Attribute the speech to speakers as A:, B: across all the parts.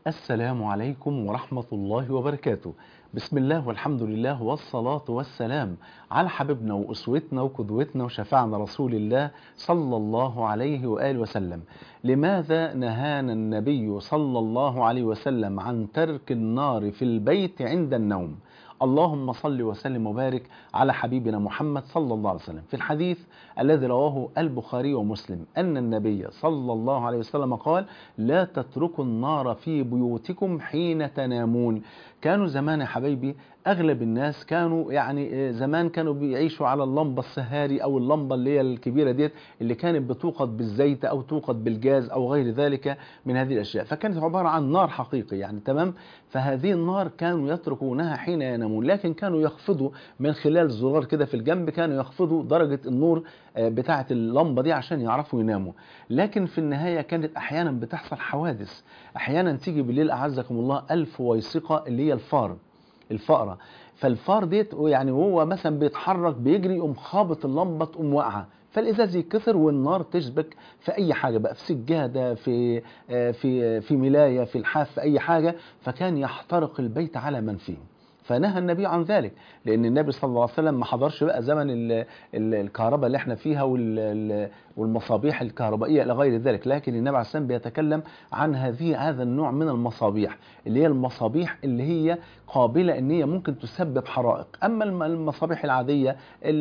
A: السلام عليكم ورحمة الله وبركاته بسم الله والحمد لله والصلاة والسلام على حبيبنا وأسوتنا وقدوتنا وشفعنا رسول الله صلى الله عليه وآله وسلم لماذا نهانا النبي صلى الله عليه وسلم عن ترك النار في البيت عند النوم اللهم صل وسلم وبارك على حبيبنا محمد صلى الله عليه وسلم في الحديث الذي رواه البخاري ومسلم أن النبي صلى الله عليه وسلم قال لا تتركوا النار في بيوتكم حين تنامون كانوا زمان يا حبايبي أغلب الناس كانوا يعني زمان كانوا بيعيشوا على اللمبة السهاري أو اللمبة اللي هي الكبيرة ديت اللي كانت بتوقد بالزيت أو توقد بالجاز أو غير ذلك من هذه الأشياء فكانت عبارة عن نار حقيقي يعني تمام فهذه النار كانوا يتركونها حين ينامون لكن كانوا يخفضوا من خلال زرار كده في الجنب كانوا يخفضوا درجة النور بتاعة اللمبة دي عشان يعرفوا يناموا لكن في النهاية كانت أحيانا بتحصل حوادث أحيانا تيجي بالليل أعزكم الله ألف ويسقة اللي هي الفار الفأرة فالفار ديت يعني وهو مثلا بيتحرك بيجري يقوم خابط اللمبة تقوم واقعة فالازاز يتكسر والنار تشبك في اي حاجه بقى في سجاده في في في ملايه في الحاف في اي حاجه فكان يحترق البيت على من فيه فنهى النبي عن ذلك لان النبي صلى الله عليه وسلم ما حضرش بقى زمن ال ال الكهرباء اللي احنا فيها والمصابيح الكهربائيه الى غير ذلك لكن النبي عليه السلام بيتكلم عن هذه هذا النوع من المصابيح اللي هي المصابيح اللي هي قابله ان هي ممكن تسبب حرائق اما المصابيح العاديه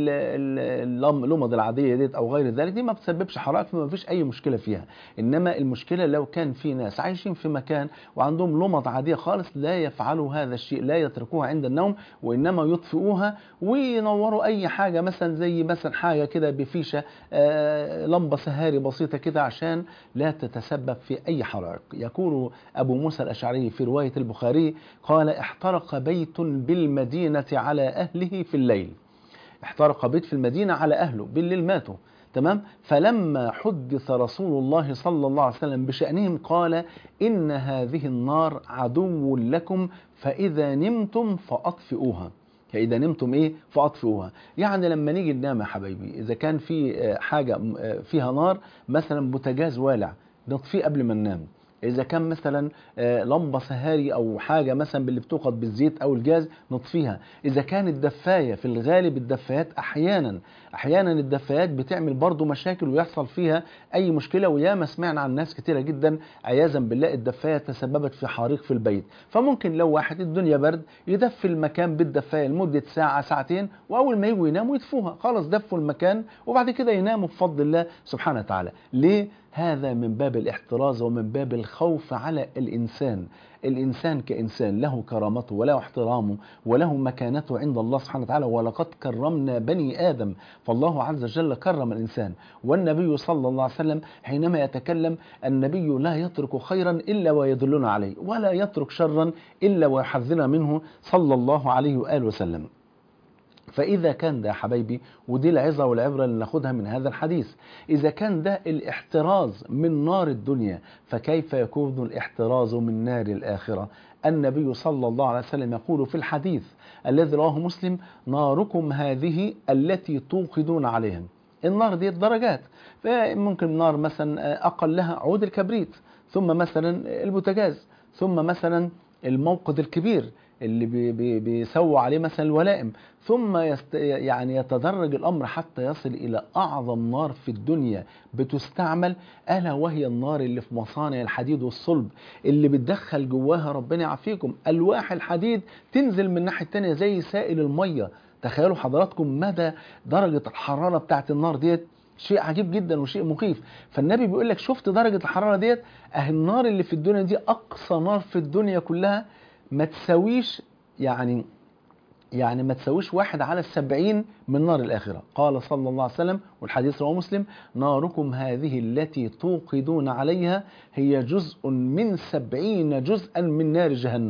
A: اللمض العاديه ديت او غير ذلك دي ما بتسببش حرائق فما فيش اي مشكله فيها انما المشكله لو كان في ناس عايشين في مكان وعندهم لمض عاديه خالص لا يفعلوا هذا الشيء لا يتركوها عند النوم وانما يطفئوها وينوروا اي حاجه مثلا زي مثلا حاجه كده بفيشه آه لمبه سهاري بسيطه كده عشان لا تتسبب في اي حرائق يقول ابو موسى الاشعري في روايه البخاري قال احترق بيت بالمدينه على اهله في الليل احترق بيت في المدينه على اهله بالليل ماتوا تمام فلما حدث رسول الله صلى الله عليه وسلم بشأنهم قال إن هذه النار عدو لكم فإذا نمتم فأطفئوها فإذا نمتم إيه فأطفئوها يعني لما نيجي ننام يا حبايبي إذا كان في حاجة فيها نار مثلا بوتاجاز والع نطفيه قبل ما ننام اذا كان مثلا لمبه سهاري او حاجه مثلا باللي بتوقد بالزيت او الجاز نطفيها اذا كانت دفايه في الغالب الدفايات احيانا احيانا الدفايات بتعمل برضو مشاكل ويحصل فيها اي مشكله وياما سمعنا عن ناس كتيره جدا عياذا بالله الدفايه تسببت في حريق في البيت فممكن لو واحد الدنيا برد يدفي المكان بالدفايه لمده ساعه ساعتين واول ما يجوا يناموا يدفوها خلاص دفوا المكان وبعد كده يناموا بفضل الله سبحانه وتعالى ليه هذا من باب الاحتراز ومن باب الخوف على الإنسان الإنسان كإنسان له كرامته وله احترامه وله مكانته عند الله سبحانه وتعالى ولقد كرمنا بني آدم فالله عز وجل كرم الإنسان والنبي صلى الله عليه وسلم حينما يتكلم النبي لا يترك خيرا إلا ويدلنا عليه ولا يترك شرا إلا ويحذرنا منه صلى الله عليه وآله وسلم فإذا كان ده يا حبايبي ودي العظة والعبرة اللي ناخدها من هذا الحديث إذا كان ده الاحتراز من نار الدنيا فكيف يكون الاحتراز من نار الآخرة النبي صلى الله عليه وسلم يقول في الحديث الذي رواه مسلم ناركم هذه التي توقدون عليها النار دي درجات فممكن نار مثلا أقلها عود الكبريت ثم مثلا البوتاجاز ثم مثلا الموقد الكبير اللي بي بي بيسووا عليه مثلا الولائم ثم يست يعني يتدرج الامر حتى يصل الى اعظم نار في الدنيا بتستعمل الا وهي النار اللي في مصانع الحديد والصلب اللي بتدخل جواها ربنا يعافيكم الواح الحديد تنزل من الناحيه الثانيه زي سائل الميه تخيلوا حضراتكم مدى درجه الحراره بتاعت النار ديت شيء عجيب جدا وشيء مخيف فالنبي بيقول لك شفت درجه الحراره ديت اهي النار اللي في الدنيا دي اقصى نار في الدنيا كلها ما تساويش يعني يعني ما تساويش واحد على السبعين من نار الآخرة قال صلى الله عليه وسلم والحديث رواه مسلم ناركم هذه التي توقدون عليها هي جزء من سبعين جزءا من نار جهنم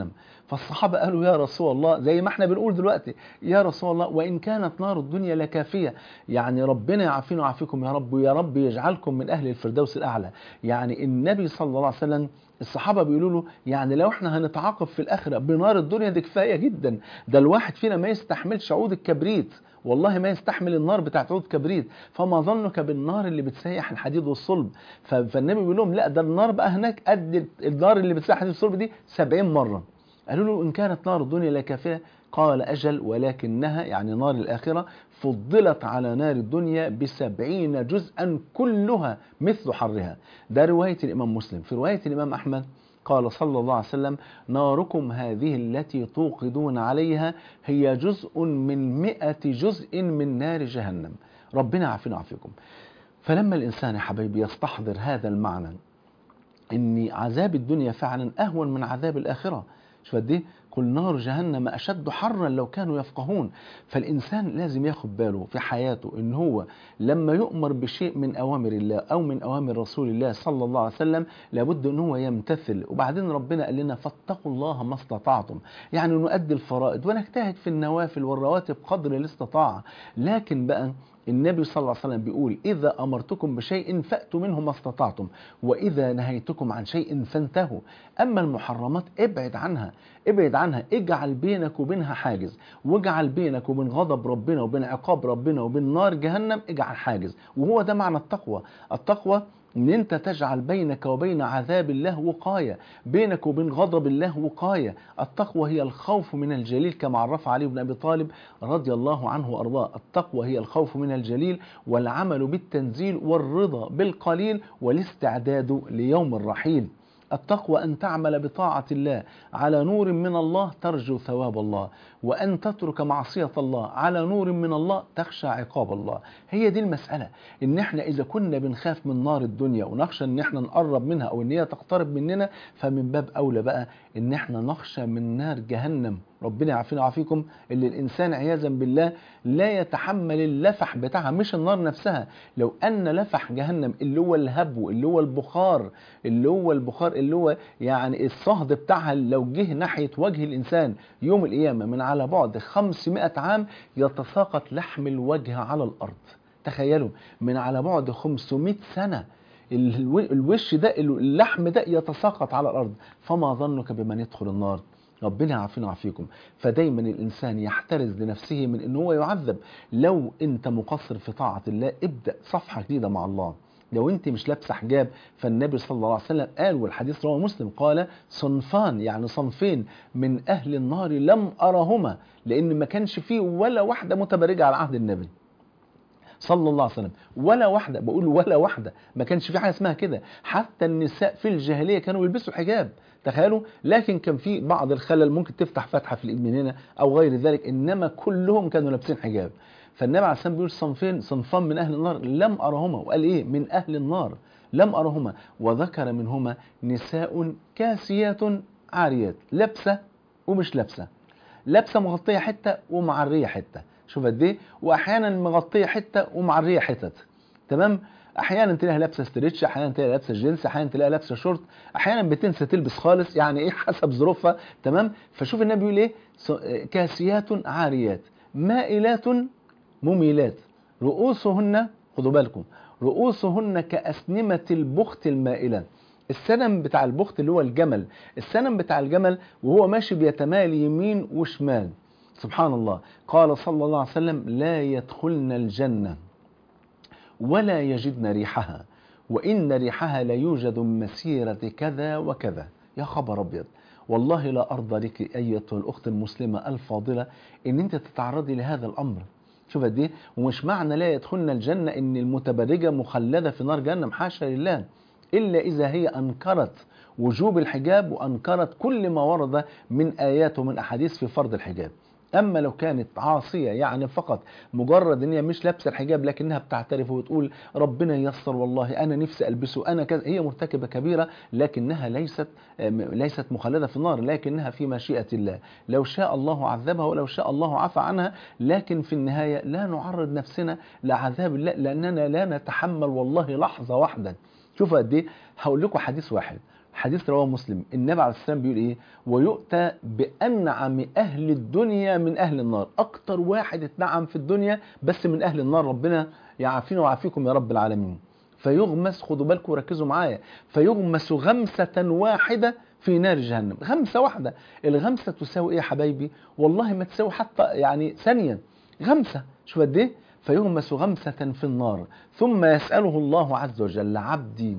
A: فالصحابة قالوا يا رسول الله زي ما احنا بنقول دلوقتي يا رسول الله وإن كانت نار الدنيا لكافية يعني ربنا يعافينا ويعافيكم يا رب ويا رب يجعلكم من أهل الفردوس الأعلى يعني النبي صلى الله عليه وسلم الصحابة بيقولوا له يعني لو احنا هنتعاقب في الآخرة بنار الدنيا دي كفاية جدا ده الواحد فينا ما يستحملش عود الكبريت والله ما يستحمل النار بتاعت عود كبريت فما ظنك بالنار اللي بتسيح الحديد والصلب فالنبي بيقول لهم لا ده النار بقى هناك قد النار اللي بتسيح الحديد والصلب دي 70 مرة قالوا له إن كانت نار الدنيا لكافية قال أجل ولكنها يعني نار الآخرة فضلت على نار الدنيا بسبعين جزءا كلها مثل حرها ده رواية الإمام مسلم في رواية الإمام أحمد قال صلى الله عليه وسلم ناركم هذه التي توقدون عليها هي جزء من مئة جزء من نار جهنم ربنا يعافينا ويعافيكم فلما الإنسان يا حبيبي يستحضر هذا المعنى ان عذاب الدنيا فعلا اهون من عذاب الاخره شوف قد ايه قل نار جهنم اشد حرا لو كانوا يفقهون فالانسان لازم ياخد باله في حياته ان هو لما يؤمر بشيء من اوامر الله او من اوامر رسول الله صلى الله عليه وسلم لابد ان هو يمتثل وبعدين ربنا قال لنا فاتقوا الله ما استطعتم يعني نؤدي الفرائض ونجتهد في النوافل والرواتب قدر الاستطاعه لكن بقى النبي صلى الله عليه وسلم بيقول إذا أمرتكم بشيء فأتوا منه ما استطعتم وإذا نهيتكم عن شيء فانتهوا أما المحرمات ابعد عنها ابعد عنها اجعل بينك وبينها حاجز واجعل بينك وبين غضب ربنا وبين عقاب ربنا وبين نار جهنم اجعل حاجز وهو ده معنى التقوى التقوى ان انت تجعل بينك وبين عذاب الله وقايه بينك وبين غضب الله وقايه التقوى هي الخوف من الجليل كما عرف علي بن ابي طالب رضي الله عنه وارضاه التقوى هي الخوف من الجليل والعمل بالتنزيل والرضا بالقليل والاستعداد ليوم الرحيل التقوى أن تعمل بطاعة الله على نور من الله ترجو ثواب الله وأن تترك معصية الله على نور من الله تخشى عقاب الله هي دي المسألة إن إحنا إذا كنا بنخاف من نار الدنيا ونخشى إن إحنا نقرب منها أو إن هي تقترب مننا فمن باب أولى بقى إن إحنا نخشى من نار جهنم ربنا يعافينا ويعافيكم اللي الإنسان عياذا بالله لا يتحمل اللفح بتاعها مش النار نفسها لو أن لفح جهنم اللي هو الهبو اللي هو البخار اللي هو البخار اللي هو يعني الصهد بتاعها لو جه ناحية وجه الإنسان يوم القيامة من على بعد 500 عام يتساقط لحم الوجه على الأرض تخيلوا من على بعد 500 سنة الوش ده اللحم ده يتساقط على الأرض فما ظنك بمن يدخل النار ربنا يعافينا ويعافيكم فدايما الانسان يحترز لنفسه من ان هو يعذب لو انت مقصر في طاعه الله ابدا صفحه جديده مع الله لو انت مش لابسه حجاب فالنبي صلى الله عليه وسلم قال والحديث رواه مسلم قال صنفان يعني صنفين من اهل النار لم ارهما لان ما كانش فيه ولا واحده متبرجه على عهد النبي صلى الله عليه وسلم ولا واحده بقول ولا واحده ما كانش في حاجه اسمها كده حتى النساء في الجاهليه كانوا بيلبسوا حجاب تخيلوا لكن كان في بعض الخلل ممكن تفتح فتحه في الايد من هنا او غير ذلك انما كلهم كانوا لابسين حجاب فالنبي عليه الصلاه بيقول صنفين صنفان من اهل النار لم ارهما وقال ايه من اهل النار لم ارهما وذكر منهما نساء كاسيات عاريات لابسه ومش لابسه لابسه مغطيه حته ومعريه حته شوف قد ايه واحيانا مغطيه حته ومعريه حتت تمام احيانا تلاقيها لابسه ستريتش احيانا تلاقيها لابسه جينز احيانا تلاقيها لابسه شورت احيانا بتنسى تلبس خالص يعني ايه حسب ظروفها تمام فشوف النبي بيقول ايه كاسيات عاريات مائلات مميلات رؤوسهن خدوا بالكم رؤوسهن كأسنمة البخت المائلة السنم بتاع البخت اللي هو الجمل السنم بتاع الجمل وهو ماشي بيتمال يمين وشمال سبحان الله قال صلى الله عليه وسلم لا يدخلن الجنة ولا يجدن ريحها وإن ريحها ليوجد من مسيرة كذا وكذا يا خبر أبيض والله لا أرضى لك أيتها الأخت المسلمة الفاضلة إن أنت تتعرضي لهذا الأمر شوف قد ايه ومش معنى لا يدخلنا الجنة إن المتبرجة مخلدة في نار جهنم حاشا لله إلا إذا هي أنكرت وجوب الحجاب وأنكرت كل ما ورد من آيات ومن أحاديث في فرض الحجاب اما لو كانت عاصيه يعني فقط مجرد ان هي مش لابسه الحجاب لكنها بتعترف وتقول ربنا ييسر والله انا نفسي البسه انا كذا هي مرتكبه كبيره لكنها ليست ليست مخلده في النار لكنها في مشيئه الله لو شاء الله عذبها ولو شاء الله عفى عنها لكن في النهايه لا نعرض نفسنا لعذاب الله لاننا لا نتحمل والله لحظه واحده شوفوا قد ايه هقول لكم حديث واحد حديث رواه مسلم النبي عليه السلام بيقول ايه ويؤتى بانعم اهل الدنيا من اهل النار اكتر واحد اتنعم في الدنيا بس من اهل النار ربنا يعافينا ويعافيكم يا رب العالمين فيغمس خدوا بالكم وركزوا معايا فيغمس غمسة واحدة في نار جهنم غمسة واحدة الغمسة تساوي ايه يا حبايبي والله ما تساوي حتى يعني ثانية غمسة شوف قد ايه فيغمس غمسة في النار ثم يسأله الله عز وجل عبدي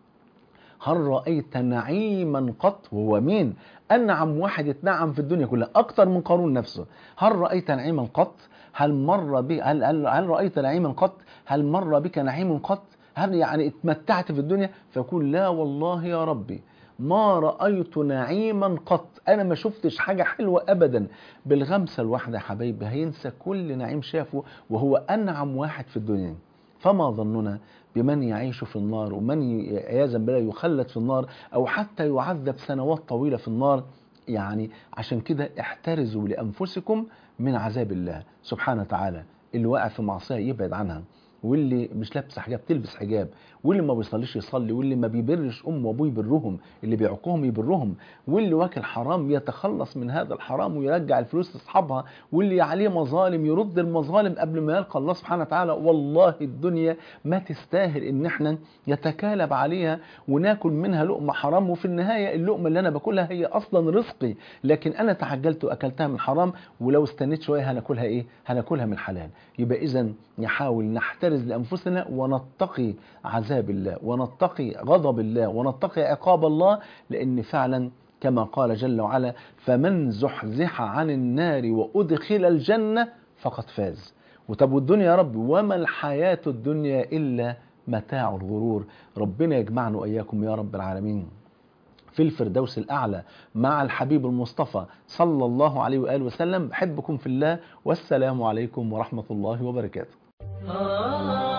A: هل رأيت نعيما قط وهو مين أنعم واحد اتنعم في الدنيا كلها أكتر من قارون نفسه هل رأيت نعيما قط هل مر بي هل, هل, هل رأيت نعيما قط هل مر بك نعيم قط هل يعني اتمتعت في الدنيا فيقول لا والله يا ربي ما رأيت نعيما قط أنا ما شفتش حاجة حلوة أبدا بالغمسة الواحدة يا حبايبي هينسى كل نعيم شافه وهو أنعم واحد في الدنيا فما ظننا بمن يعيش في النار ومن عياذا بالله يخلد في النار أو حتى يعذب سنوات طويلة في النار يعني عشان كده احترزوا لأنفسكم من عذاب الله سبحانه وتعالى اللي واقع في معصية يبعد عنها واللي مش لابسه حجاب تلبس حجاب واللي ما بيصليش يصلي واللي ما بيبرش امه وابوه يبرهم اللي بيعقوهم يبرهم واللي واكل حرام يتخلص من هذا الحرام ويرجع الفلوس لاصحابها واللي عليه مظالم يرد المظالم قبل ما يلقى الله سبحانه وتعالى والله الدنيا ما تستاهل ان احنا يتكالب عليها وناكل منها لقمه حرام وفي النهايه اللقمه اللي انا باكلها هي اصلا رزقي لكن انا تعجلت واكلتها من حرام ولو استنيت شويه هناكلها ايه هناكلها من حلال يبقى اذا نحاول نحترز لانفسنا ونتقي عذاب الله ونتقي غضب الله ونتقي عقاب الله لان فعلا كما قال جل وعلا فمن زحزح عن النار وادخل الجنه فقد فاز وطب والدنيا يا رب وما الحياه الدنيا الا متاع الغرور ربنا يجمعنا واياكم يا رب العالمين في الفردوس الأعلى مع الحبيب المصطفى صلى الله عليه وآله وسلم بحبكم في الله والسلام عليكم ورحمة الله وبركاته